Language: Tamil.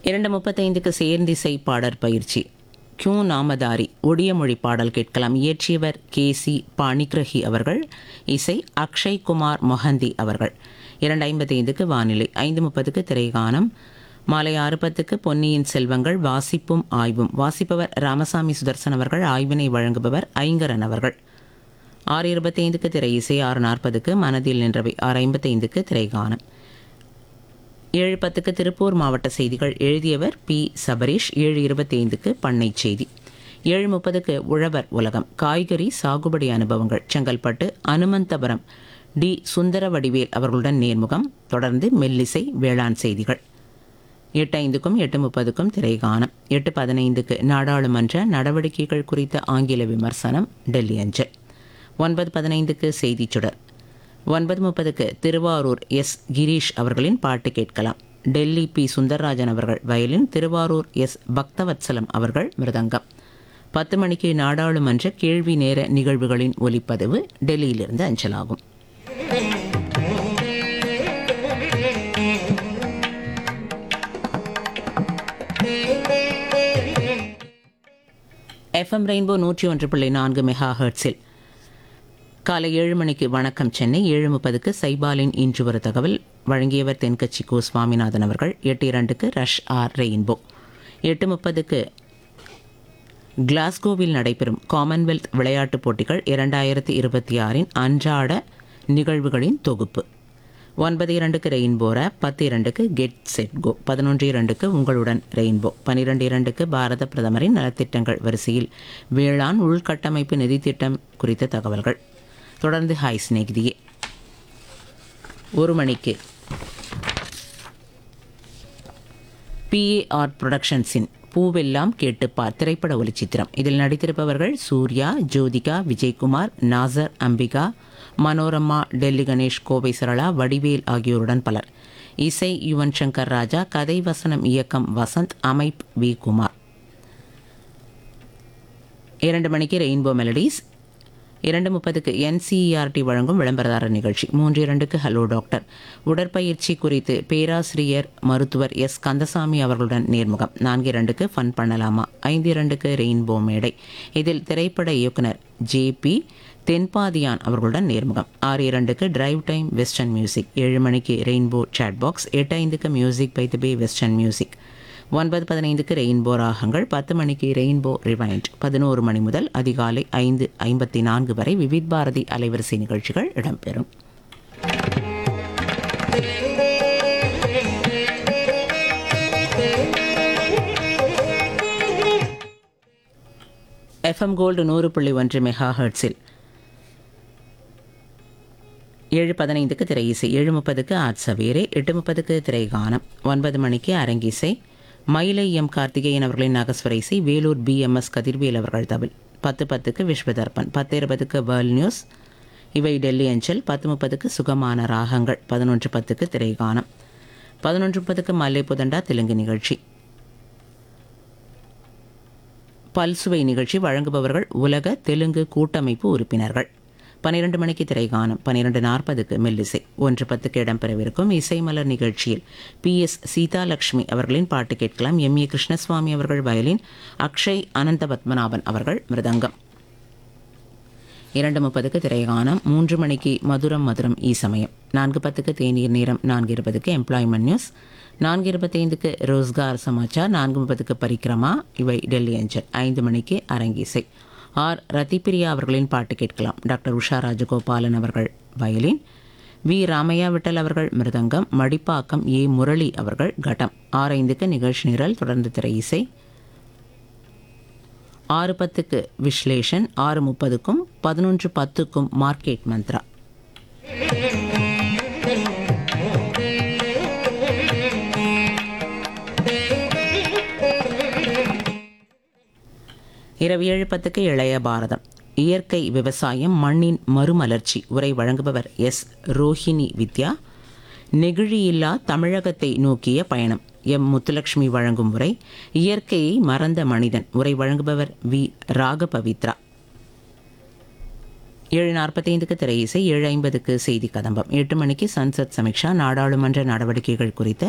இரண்டு முப்பத்தைந்துக்கு சேர்ந்திசை பாடற் பயிற்சி கியூ நாமதாரி ஒடிய மொழி பாடல் கேட்கலாம் இயற்றியவர் கே சி பாணிகிரஹி அவர்கள் இசை அக்ஷய் குமார் மொஹந்தி அவர்கள் இரண்டு ஐம்பத்தைந்துக்கு வானிலை ஐந்து முப்பதுக்கு திரைகானம் மாலை ஆறு பத்துக்கு பொன்னியின் செல்வங்கள் வாசிப்பும் ஆய்வும் வாசிப்பவர் ராமசாமி சுதர்சன் அவர்கள் ஆய்வினை வழங்குபவர் ஐங்கரன் அவர்கள் ஆறு இருபத்தைந்துக்கு திரை இசை ஆறு நாற்பதுக்கு மனதில் நின்றவை ஆறு ஐம்பத்தைந்துக்கு திரைகானம் ஏழு பத்துக்கு திருப்பூர் மாவட்ட செய்திகள் எழுதியவர் பி சபரீஷ் ஏழு இருபத்தி ஐந்துக்கு பண்ணை செய்தி ஏழு முப்பதுக்கு உழவர் உலகம் காய்கறி சாகுபடி அனுபவங்கள் செங்கல்பட்டு அனுமந்தபுரம் டி சுந்தர வடிவேல் அவர்களுடன் நேர்முகம் தொடர்ந்து மெல்லிசை வேளாண் செய்திகள் எட்டு ஐந்துக்கும் எட்டு முப்பதுக்கும் திரைகானம் எட்டு பதினைந்துக்கு நாடாளுமன்ற நடவடிக்கைகள் குறித்த ஆங்கில விமர்சனம் டெல்லி அஞ்சல் ஒன்பது பதினைந்துக்கு செய்திச் சுடர் ஒன்பது முப்பதுக்கு திருவாரூர் எஸ் கிரீஷ் அவர்களின் பாட்டு கேட்கலாம் டெல்லி பி சுந்தரராஜன் அவர்கள் வயலின் திருவாரூர் எஸ் பக்தவத்சலம் அவர்கள் மிருதங்கம் பத்து மணிக்கு நாடாளுமன்ற கேள்வி நேர நிகழ்வுகளின் ஒலிப்பதிவு டெல்லியிலிருந்து அஞ்சலாகும் எஃப்எம் ரெயின்போ நூற்றி ஒன்று புள்ளி நான்கு மெகா ஹெர்ட்ஸில் காலை ஏழு மணிக்கு வணக்கம் சென்னை ஏழு முப்பதுக்கு சைபாலின் இன்று ஒரு தகவல் வழங்கியவர் தென்கட்சி கோ சுவாமிநாதன் அவர்கள் எட்டு இரண்டுக்கு ரஷ் ஆர் ரெயின்போ எட்டு முப்பதுக்கு கிளாஸ்கோவில் நடைபெறும் காமன்வெல்த் விளையாட்டுப் போட்டிகள் இரண்டாயிரத்தி இருபத்தி ஆறின் அன்றாட நிகழ்வுகளின் தொகுப்பு ஒன்பது இரண்டுக்கு ரெயின்போ ரேப் பத்து இரண்டுக்கு கெட் செட் கோ பதினொன்று இரண்டுக்கு உங்களுடன் ரெயின்போ பன்னிரெண்டு இரண்டுக்கு பாரத பிரதமரின் நலத்திட்டங்கள் வரிசையில் வேளாண் உள்கட்டமைப்பு நிதி திட்டம் குறித்த தகவல்கள் தொடர்ந்து ஹாய் சிநேகிதியே ஒரு மணிக்கு பிஏஆர் புரொடக்ஷன்ஸின் பூவெல்லாம் கேட்டுப்பார் திரைப்பட ஒளிச்சித்திரம் இதில் நடித்திருப்பவர்கள் சூர்யா ஜோதிகா விஜயகுமார் நாசர் அம்பிகா மனோரமா டெல்லி கணேஷ் கோவை சரளா வடிவேல் ஆகியோருடன் பலர் இசை யுவன் சங்கர் ராஜா கதை வசனம் இயக்கம் வசந்த் அமைப் வி குமார் இரண்டு மணிக்கு ரெயின்போ மெலடிஸ் இரண்டு முப்பதுக்கு என்சிஇஆர்டி வழங்கும் விளம்பரதாரர் நிகழ்ச்சி மூன்று இரண்டுக்கு ஹலோ டாக்டர் உடற்பயிற்சி குறித்து பேராசிரியர் மருத்துவர் எஸ் கந்தசாமி அவர்களுடன் நேர்முகம் நான்கு இரண்டுக்கு ஃபன் பண்ணலாமா ஐந்து இரண்டுக்கு ரெயின்போ மேடை இதில் திரைப்பட இயக்குனர் ஜேபி தென்பாதியான் அவர்களுடன் நேர்முகம் ஆறு இரண்டுக்கு டிரைவ் டைம் வெஸ்டர்ன் மியூசிக் ஏழு மணிக்கு ரெயின்போ சாட் பாக்ஸ் எட்டு ஐந்துக்கு music by the bay western music ஒன்பது பதினைந்துக்கு ரெயின்போ ராகங்கள் பத்து மணிக்கு ரெயின்போ ரிவைண்ட் பதினோரு மணி முதல் அதிகாலை ஐந்து ஐம்பத்தி நான்கு வரை விவித் பாரதி அலைவரிசை நிகழ்ச்சிகள் இடம்பெறும் எஃப்எம் கோல்டு நூறு புள்ளி ஒன்று மெகா ஹெர்ட்ஸில் ஏழு பதினைந்துக்கு திரை இசை ஏழு முப்பதுக்கு ஆட்சவேரே எட்டு முப்பதுக்கு திரைகானம் ஒன்பது மணிக்கு அரங்கிசை மயிலை எம் கார்த்திகேயன் அவர்களின் நகஸ்வர இசை வேலூர் பிஎம்எஸ் கதிர்வேல் அவர்கள் தவில் பத்து பத்துக்கு விஸ்வதர்பன் பத்து இருபதுக்கு வேர்ல்ட் நியூஸ் இவை டெல்லி அஞ்சல் பத்து முப்பதுக்கு சுகமான ராகங்கள் பதினொன்று பத்துக்கு திரைகானம் பதினொன்று முப்பதுக்கு மல்லை புதண்டா தெலுங்கு நிகழ்ச்சி பல்சுவை நிகழ்ச்சி வழங்குபவர்கள் உலக தெலுங்கு கூட்டமைப்பு உறுப்பினர்கள் பன்னிரண்டு மணிக்கு திரைகானம் பன்னிரண்டு நாற்பதுக்கு மெல்லிசை ஒன்று பத்துக்கு இடம்பெறவிருக்கும் இசைமலர் நிகழ்ச்சியில் பி எஸ் சீதாலட்சுமி அவர்களின் பாட்டு கேட்கலாம் எம் ஏ கிருஷ்ணசுவாமி அவர்கள் வயலின் அக்ஷய் அனந்த பத்மநாபன் அவர்கள் மிருதங்கம் இரண்டு முப்பதுக்கு திரைகானம் மூன்று மணிக்கு மதுரம் மதுரம் ஈ சமயம் நான்கு பத்துக்கு தேநீர் நேரம் நான்கு இருபதுக்கு எம்ப்ளாய்மெண்ட் நியூஸ் நான்கு இருபத்தைந்துக்கு ரோஸ்கார் சமாச்சார் நான்கு முப்பதுக்கு பரிக்கிரமா இவை டெல்லி அஞ்சல் ஐந்து மணிக்கு அரங்கிசை ஆர் ரத்திப்பிரியா அவர்களின் பாட்டு கேட்கலாம் டாக்டர் உஷா ராஜகோபாலன் அவர்கள் வயலின் வி ராமையா விட்டல் அவர்கள் மிருதங்கம் மடிப்பாக்கம் ஏ முரளி அவர்கள் கட்டம் ஆறு ஐந்துக்கு நிகழ்ச்சி நிரல் தொடர்ந்து திரை இசை ஆறு பத்துக்கு விஸ்லேஷன் ஆறு முப்பதுக்கும் பதினொன்று பத்துக்கும் மார்க்கெட் மந்த்ரா இரவு ஏழு பத்துக்கு இளைய பாரதம் இயற்கை விவசாயம் மண்ணின் மறுமலர்ச்சி உரை வழங்குபவர் எஸ் ரோஹிணி வித்யா நெகிழியில்லா தமிழகத்தை நோக்கிய பயணம் எம் முத்துலட்சுமி வழங்கும் உரை இயற்கையை மறந்த மனிதன் உரை வழங்குபவர் வி ராகபவித்ரா ஏழு நாற்பத்தைந்துக்கு திரை இசை ஏழு ஐம்பதுக்கு செய்தி கதம்பம் எட்டு மணிக்கு சன்சத் சமீக்ஷா நாடாளுமன்ற நடவடிக்கைகள் குறித்த